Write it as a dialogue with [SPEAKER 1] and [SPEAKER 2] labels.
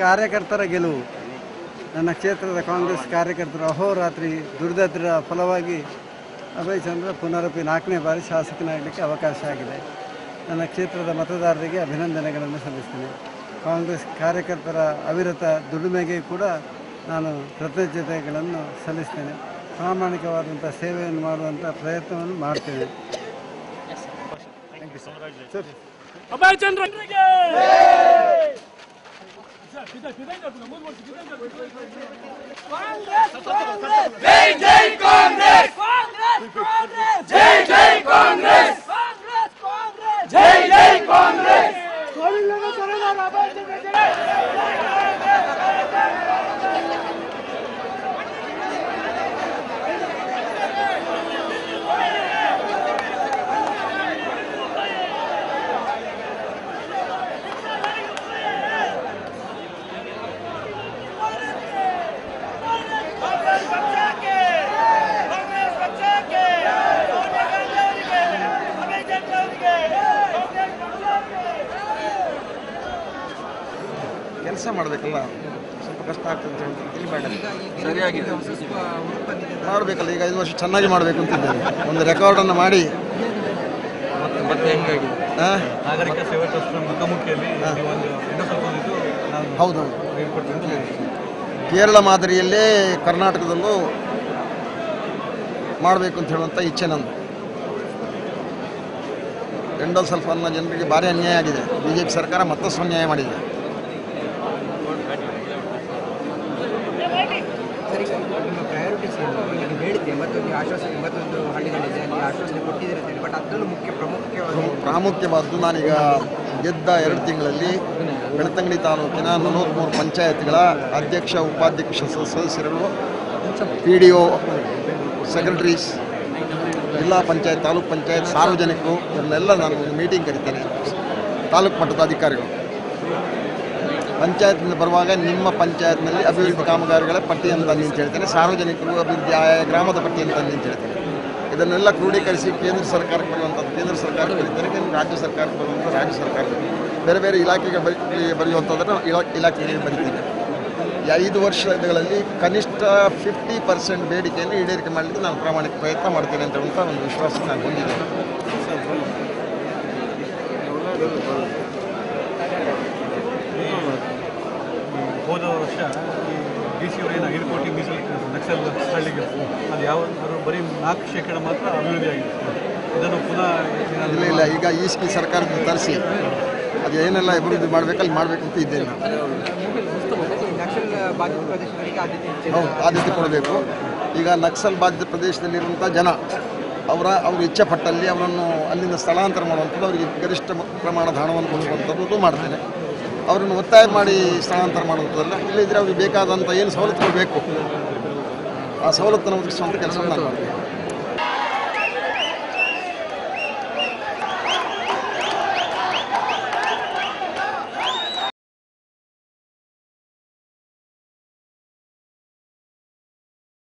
[SPEAKER 1] ಕಾರ್ಯಕರ್ತರ ಗೆಲುವು ನನ್ನ ಕ್ಷೇತ್ರದ ಕಾಂಗ್ರೆಸ್ ಕಾರ್ಯಕರ್ತರು ಅಹೋರಾತ್ರಿ ದುರ್ದದ್ರ ಫಲವಾಗಿ ಅಭಯ್ ಚಂದ್ರ ಪುನರಪಿ ನಾಲ್ಕನೇ ಬಾರಿ ಶಾಸಕನಾಗಲಿಕ್ಕೆ ಅವಕಾಶ ಆಗಿದೆ ನನ್ನ ಕ್ಷೇತ್ರದ ಮತದಾರರಿಗೆ ಅಭಿನಂದನೆಗಳನ್ನು ಸಲ್ಲಿಸ್ತೇನೆ ಕಾಂಗ್ರೆಸ್ ಕಾರ್ಯಕರ್ತರ ಅವಿರತ ದುಡಿಮೆಗೆ ಕೂಡ ನಾನು ಕೃತಜ್ಞತೆಗಳನ್ನು ಸಲ್ಲಿಸ್ತೇನೆ ಪ್ರಾಮಾಣಿಕವಾದಂಥ ಸೇವೆಯನ್ನು ಮಾಡುವಂಥ ಪ್ರಯತ್ನವನ್ನು ಮಾಡ್ತೇನೆ
[SPEAKER 2] ಅಭಯ್ ಚಂದ್ರ
[SPEAKER 3] ಜೈ ಜೈ ಕಾಂಗ್ರೆಸ್ ಜೈ ಜೈ ಕಾಂಗ್ರೆಸ್ ಜೈ ಜೈ ಕಾಂಗ್ರೆಸ್
[SPEAKER 4] ಕೆಲಸ ಮಾಡಬೇಕಲ್ಲ ಸ್ವಲ್ಪ ಕಷ್ಟ ಆಗ್ತದೆ ಅಂತ ಹೇಳ್ತಾರೆ. ಇಲ್ಲಿ ಬೇಡ ಸರಿಯಾಗಿದೆ ಮಾಡಬೇಕಲ್ಲ ಈಗ ಐದು ವರ್ಷ ಚೆನ್ನಾಗಿ ಮಾಡಬೇಕು ಅಂತಿದ್ದೇನೆ ಒಂದು ರೆಕಾರ್ಡನ್ನು ಮಾಡಿ
[SPEAKER 5] ಮತ್ತೆ ಹೆಂಗಾಗಿ
[SPEAKER 4] ಆ?
[SPEAKER 5] ನಾಗರಿಕ ಸೇವಾ ಟ್ರಸ್ಟ್ನ ಮುಖಾಮುಖಿಯಲ್ಲಿ ನೀವು ಒಂದು ಇನ್ನೂ ಸ್ವಲ್ಪ ಇದು ನಾವು
[SPEAKER 4] ಹೌದೌದು
[SPEAKER 5] ಹೇಳ್ಕೊಡ್ತೀವಿ ಅಂತ ಹೇಳಿದ್ವಿ.
[SPEAKER 4] ಕೇರಳ ಮಾದರಿಯಲ್ಲೇ ಕರ್ನಾಟಕದಲ್ಲೂ ಮಾಡಬೇಕು ಅಂತ ಹೇಳುವಂಥ ಇಚ್ಛೆ ನಂದು ಎಂಡೋ ಸ್ವಲ್ಪ ಅನ್ನೋ ಜನರಿಗೆ ಭಾರಿ ಅನ್ಯಾಯ ಆಗಿದೆ ಬಿ ಜೆ ಪಿ ಸರ್ಕಾರ ಮತ್ತಷ್ಟು ಅನ್ಯಾಯ ಮಾಡಿದೆ
[SPEAKER 6] ಸರಿ ನಿಮ್ಮ ಪ್ರಯಾರಿಟೀಸ್ ಏನು ಈಗ ನೀವು ಹೇಳಿದ್ದೆ ಮತ್ತೊಂದು ಆಶ್ವಾಸನೆ ಮತ್ತೊಂದು ಹಳ್ಳಿಗಳಿದೆ ಅಲ್ಲಿ ಆಶ್ವಾಸನೆ ಕೊಟ್ಟಿದ್ದೀರಿ ಅಂತ ಹೇಳಿ ಬಟ್ ಅದರಲ್ಲೂ ಮುಖ್ಯ ಪ್ರಮುಖವಾಗಿ
[SPEAKER 4] ಪ್ರಾಮುಖ್ಯವಾದ್ದು ನಾನೀಗ ಗೆದ್ದ ಎರಡು ತಿಂಗಳಲ್ಲಿ ಬೆಳ್ತಂಗಡಿ ತಾಲೂಕಿನ ನಲವತ್ತ್ಮೂರು ಪಂಚಾಯತ್ಗಳ ಅಧ್ಯಕ್ಷ ಉಪಾಧ್ಯಕ್ಷ ಸ- ಸದಸ್ಯರು ಪಿ ಡಿ ಒ ಸೆಕ್ರೆಟರೀಸ್ ಜಿಲ್ಲಾ ಪಂಚಾಯತ್ ತಾಲೂಕ್ ಪಂಚಾಯತ್ ಸಾರ್ವಜನಿಕರು ಇವರನ್ನೆಲ್ಲ ನಾನು ಒಂದು ಮೀಟಿಂಗ್ ಕರಿತೇನೆ ತಾಲೂಕು ಮಟ್ಟದ ಅಧಿಕಾರಿಗಳು ಪಂಚಾಯತ್ನಿಂದ ಬರುವಾಗ ನಿಮ್ಮ ಪಂಚಾಯತ್ನಲ್ಲಿ ಅಭಿವೃದ್ಧಿ ಕಾಮಗಾರಿಗಳ ಪಟ್ಟಿಯನ್ನು ತನ್ನಿ ಅಂತ ಹೇಳ್ತೇನೆ ಸಾರ್ವಜನಿಕರು ಅಭಿವೃದ್ಧಿ ಆಯಾ ಗ್ರಾಮದ ಪಟ್ಟಿಯನ್ನು ತನ್ನಿ ಅಂತ ಹೇಳ್ತೇನೆ ಇದನ್ನೆಲ್ಲ ಕ್ರೋಢೀಕರಿಸಿ ಕೇಂದ್ರ ಸರ್ಕಾರಕ್ಕೆ ಬರುವಂಥದ್ದು ಕೇಂದ್ರ ಸರ್ಕಾರಕ್ಕೆ ಬರೀತಾರೆ ಕೇಂದ್ರ ರಾಜ್ಯ ಸರ್ಕಾರಕ್ಕೆ ಬರುವಂಥ ರಾಜ್ಯ ಸರ್ಕಾರಕ್ಕೆ ಬೇರೆ ಬೇರೆ ಇಲಾಖೆಗೆ ಬರಿ ಬರೆಯುವಂಥದ್ದನ್ನು ಇಲಾ ಇಲಾಖೆಗೆ ಬರೀತೀನಿ ಈ ಐದು ವರ್ಷಗಳಲ್ಲಿ ಕನಿಷ್ಠ ಫಿಫ್ಟಿ ಪರ್ಸೆಂಟ್ ಬೇಡಿಕೆಯನ್ನು ಈಡೇರಿಕೆ ಮಾಡಲಿಕ್ಕೆ ನಾನು ಪ್ರಾಮಾಣಿಕ ಪ್ರಯತ್ನ ಮಾಡ್ತೇನೆ ಅಂತ ಹೇಳುವಂಥ ಒಂದು ವಿಶ್ವಾಸ ನಾನು ಹೊಂದಿದ್ದೇನೆ
[SPEAKER 5] ಹೋದ ವರ್ಷ ಈ ಡಿ ಸಿ ಅವರು ಏನು ಹಿಡ್ಕೋಟಿ ಮೀಸಲು ನಕ್ಸಲ್ ಹಳ್ಳಿಗೆ ಅದು ಯಾವ ಅದು ಬರೀ ನಾಲ್ಕು ಶೇಕಡ ಮಾತ್ರ ಅಭಿವೃದ್ಧಿ ಆಗಿದೆ ಇದನ್ನು ಪುನಃ ಏನಾದ್ರು
[SPEAKER 4] ಇಲ್ಲ ಇಲ್ಲ ಈಗ ಈ ಈ ಸರ್ಕಾರದಿಂದ ತರಿಸಿ ಅದು ಏನೆಲ್ಲ ಅಭಿವೃದ್ಧಿ ಮಾಡಬೇಕಲ್ಲಿ ಮಾಡಬೇಕು ಅಂತ ಇದ್ದೇನೆ ನಾನು
[SPEAKER 6] ನಕ್ಸಲ್ ಬಾಧಿತ ಪ್ರದೇಶಗಳಿಗೆ ಆದ್ಯತೆ ಹೆಚ್ಚಿದೆ.
[SPEAKER 4] ಹೌದು ಆದ್ಯತೆ ಕೊಡಬೇಕು ಈಗ ನಕ್ಸಲ್ ಬಾಧಿತ ಪ್ರದೇಶದಲ್ಲಿರುವಂಥ ಜನ ಅವರ ಅವರು ಇಚ್ಛೆ ಪಟ್ಟಲ್ಲಿ ಅವರನ್ನು ಅಲ್ಲಿಂದ ಸ್ಥಳಾಂತರ ಮಾಡುವಂಥದ್ದು ಅವರಿಗೆ ಗರಿಷ್ಠ ಮ- ಪ್ರಮಾಣದ ಹಣವನ್ನು ಕೊಡುವಂಥದ್ದು ಮಾಡ್ತೇನೆ ಅವರನ್ನು ಒತ್ತಾಯ ಮಾಡಿ ಸ್ಥಳಾಂತರ ಮಾಡುವಂಥದ್ದಲ್ಲ ಇಲ್ಲದಿದ್ದರೆ ಅವ್ರಿಗೆ ಬೇಕಾದಂಥ ಏನು ಸವಲತ್ತುಗಳು ಬೇಕು ಆ ಸವಲತ್ತನ್ನು ಒದಗಿಸುವಂಥ ಕೆಲಸವನ್ನು ನಾನು ಮಾಡ್ತೇನೆ